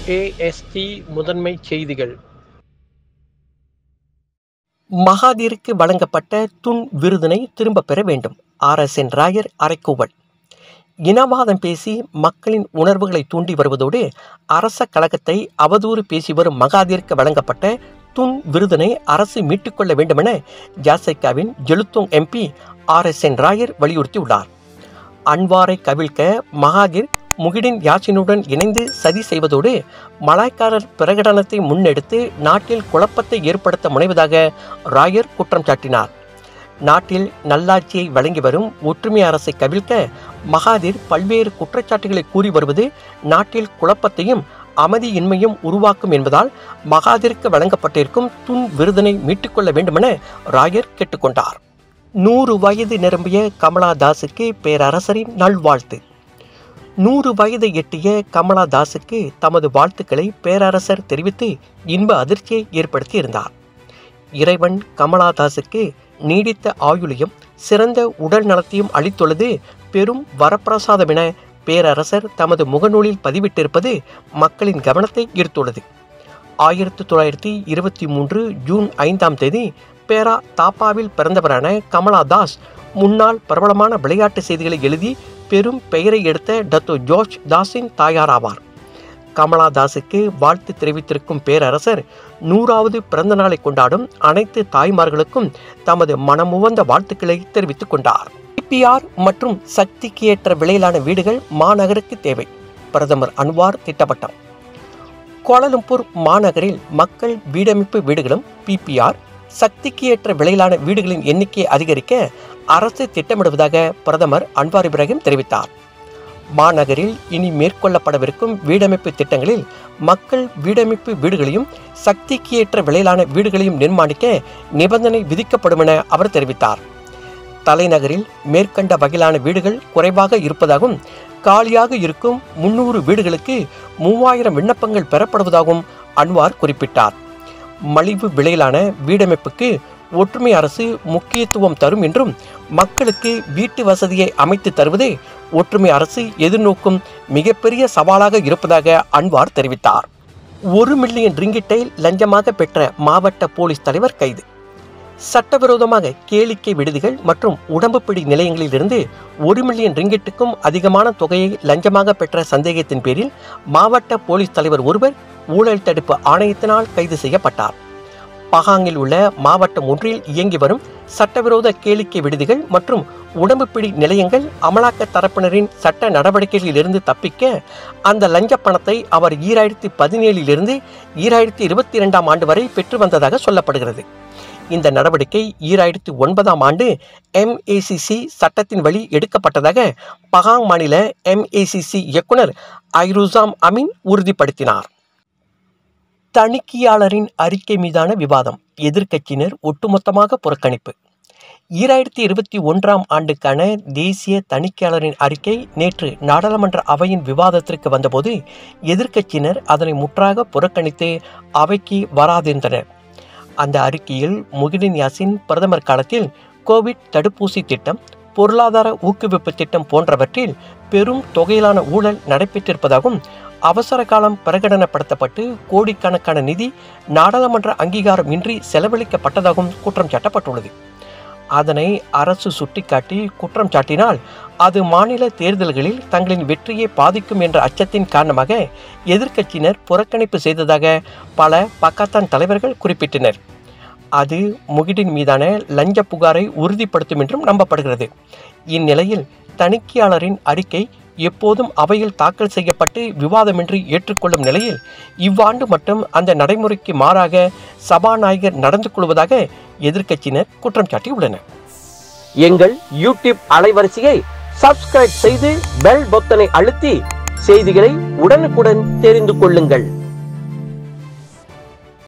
AST முதன்மைச் செய்திகள் மகாதீருக்கு வழங்கப்பட்ட துன் விருதினை திரும்பப் பெற வேண்டும் ஆர் எஸ் என் ராயர் அரைக்கூவல் இனவாதம் பேசி மக்களின் உணர்வுகளை தூண்டி வருவதோடு அரச கழகத்தை அவதூறு பேசி வரும் மகாதீருக்கு வழங்கப்பட்ட துன் விருதினை அரசு மீட்டுக்கொள்ள வேண்டுமென ஜாசைக்காவின் ஜெலுத்தோங் எம்பி ஆர் எஸ் என் ராயர் வலியுறுத்தியுள்ளார் அன்வாரை கவிழ்க்க மகாதீர் முகிடின் யாசினுடன் இணைந்து சதி செய்வதோடு மலாய்க்காரர் பிரகடனத்தை முன்னெடுத்து நாட்டில் குழப்பத்தை ஏற்படுத்த முனைவதாக ராயர் குற்றம் சாட்டினார் நாட்டில் நல்லாட்சியை வழங்கி வரும் ஒற்றுமை அரசை கவிழ்க்க மகாதீர் பல்வேறு குற்றச்சாட்டுகளை கூறி வருவது நாட்டில் குழப்பத்தையும் அமைதியின்மையும் உருவாக்கும் என்பதால் மகாதீருக்கு வழங்கப்பட்டிருக்கும் துன் விருதினை மீட்டுக்கொள்ள வேண்டுமென ராயர் கேட்டுக்கொண்டார் நூறு வயது நிரம்பிய கமலா தாஸுக்கு பேரரசரின் நல்வாழ்த்து நூறு வயதை எட்டிய கமலா தாஸுக்கு தமது வாழ்த்துக்களை பேரரசர் தெரிவித்து இன்ப அதிர்ச்சியை ஏற்படுத்தியிருந்தார் இறைவன் கமலா தாஸுக்கு நீடித்த ஆயுளையும் சிறந்த உடல் நலத்தையும் அளித்துள்ளது பெரும் வரப்பிரசாதம் என பேரரசர் தமது முகநூலில் பதிவிட்டிருப்பது மக்களின் கவனத்தை ஈர்த்துள்ளது ஆயிரத்தி தொள்ளாயிரத்தி இருபத்தி மூன்று ஜூன் ஐந்தாம் தேதி பேரா தாப்பாவில் பிறந்தவரான கமலா தாஸ் முன்னாள் பிரபலமான விளையாட்டு செய்திகளை எழுதி பெரும் பெயரை எடுத்த டத்தோ ஜோர்ஜ் தாஸின் தாயாராவார் கமலா தாஸுக்கு வாழ்த்து தெரிவித்திருக்கும் பேரரசர் நூறாவது பிறந்த நாளை கொண்டாடும் அனைத்து தாய்மார்களுக்கும் தமது மனமுவந்த வாழ்த்துக்களை தெரிவித்துக் கொண்டார் பிஆர் மற்றும் சக்திக்கு ஏற்ற விலையிலான வீடுகள் மாநகருக்கு தேவை பிரதமர் அன்வார் திட்டவட்டம் கோலாலம்பூர் மாநகரில் மக்கள் வீடமைப்பு வீடுகளும் பிபிஆர் சக்திக்கு ஏற்ற விலையிலான வீடுகளின் எண்ணிக்கையை அதிகரிக்க அரசு திட்டமிடுவதாக பிரதமர் அன்வார் இப்ராஹிம் தெரிவித்தார் மாநகரில் இனி மேற்கொள்ளப்படவிருக்கும் வீடமைப்பு திட்டங்களில் மக்கள் வீடமைப்பு வீடுகளையும் சக்திக்கு ஏற்ற விலையிலான வீடுகளையும் நிர்மாணிக்க நிபந்தனை விதிக்கப்படும் என அவர் தெரிவித்தார் தலைநகரில் மேற்கண்ட வகையிலான வீடுகள் குறைவாக இருப்பதாகவும் காலியாக இருக்கும் முன்னூறு வீடுகளுக்கு மூவாயிரம் விண்ணப்பங்கள் பெறப்படுவதாகவும் அன்வார் குறிப்பிட்டார் மலிவு விலையிலான வீடமைப்புக்கு ஒற்றுமை அரசு முக்கியத்துவம் தரும் என்றும் மக்களுக்கு வீட்டு வசதியை அமைத்து தருவதே ஒற்றுமை அரசு எதிர்நோக்கும் மிகப்பெரிய சவாலாக இருப்பதாக அன்வார் தெரிவித்தார் ஒரு மில்லியன் ரிங்கிட்டை லஞ்சமாக பெற்ற மாவட்ட போலீஸ் தலைவர் கைது சட்டவிரோதமாக கேளிக்கை விடுதிகள் மற்றும் உடம்புப்பிடி நிலையங்களிலிருந்து ஒரு மில்லியன் ரிங்கிட்டுக்கும் அதிகமான தொகையை லஞ்சமாக பெற்ற சந்தேகத்தின் பேரில் மாவட்ட போலீஸ் தலைவர் ஒருவர் ஊழல் தடுப்பு ஆணையத்தினால் கைது செய்யப்பட்டார் பகாங்கில் உள்ள மாவட்டம் ஒன்றில் இயங்கி வரும் சட்டவிரோத கேளிக்கை விடுதிகள் மற்றும் உடம்புப்பிடி நிலையங்கள் அமலாக்க தரப்பினரின் சட்ட நடவடிக்கைகளிலிருந்து தப்பிக்க அந்த லஞ்ச பணத்தை அவர் ஈராயிரத்தி பதினேழிலிருந்து ஈராயிரத்தி இருபத்தி இரண்டாம் ஆண்டு வரை பெற்று வந்ததாக சொல்லப்படுகிறது இந்த நடவடிக்கை ஈராயிரத்தி ஒன்பதாம் ஆண்டு எம்ஏசிசி சட்டத்தின் வழி எடுக்கப்பட்டதாக பகாங் மாநில எம்ஏசிசி இயக்குனர் ஐருசாம் அமீன் உறுதிப்படுத்தினார் தணிக்கையாளரின் அறிக்கை மீதான விவாதம் எதிர்க்கட்சியினர் ஒட்டுமொத்தமாக புறக்கணிப்பு ஈராயிரத்தி இருபத்தி ஒன்றாம் ஆண்டுக்கான தேசிய தணிக்கையாளரின் அறிக்கை நேற்று நாடாளுமன்ற அவையின் விவாதத்திற்கு வந்தபோது எதிர்க்கட்சியினர் அதனை முற்றாக புறக்கணித்து அவைக்கு வராதிருந்தனர் அந்த அறிக்கையில் முகிடின் யாசின் பிரதமர் காலத்தில் கோவிட் தடுப்பூசி திட்டம் பொருளாதார ஊக்குவிப்பு திட்டம் போன்றவற்றில் பெரும் தொகையிலான ஊழல் நடைபெற்றிருப்பதாகவும் அவசர காலம் பிரகடனப்படுத்தப்பட்டு கோடிக்கணக்கான நிதி நாடாளுமன்ற அங்கீகாரம் இன்றி செலவழிக்கப்பட்டதாகவும் குற்றம் சாட்டப்பட்டுள்ளது அதனை அரசு சுட்டிக்காட்டி குற்றம் சாட்டினால் அது மாநில தேர்தல்களில் தங்களின் வெற்றியை பாதிக்கும் என்ற அச்சத்தின் காரணமாக எதிர்க்கட்சியினர் புறக்கணிப்பு செய்ததாக பல பக்கத்தான் தலைவர்கள் குறிப்பிட்டனர் அது முகிடின் மீதான லஞ்ச புகாரை உறுதிப்படுத்தும் என்றும் நம்பப்படுகிறது இந்நிலையில் தணிக்கையாளரின் அறிக்கை எப்போதும் அவையில் தாக்கல் செய்யப்பட்டு விவாதமின்றி ஏற்றுக்கொள்ளும் நிலையில் இவ்வாண்டு மட்டும் அந்த நடைமுறைக்கு மாறாக சபாநாயகர் நடந்து கொள்வதாக எதிர்க்கட்சியினர் குற்றம் சாட்டியுள்ளனர் எங்கள் யூடியூப் அலைவரிசையை சப்ஸ்கிரைப் செய்து பெல் பொத்தனை அழுத்தி செய்திகளை உடனுக்குடன் தெரிந்து கொள்ளுங்கள்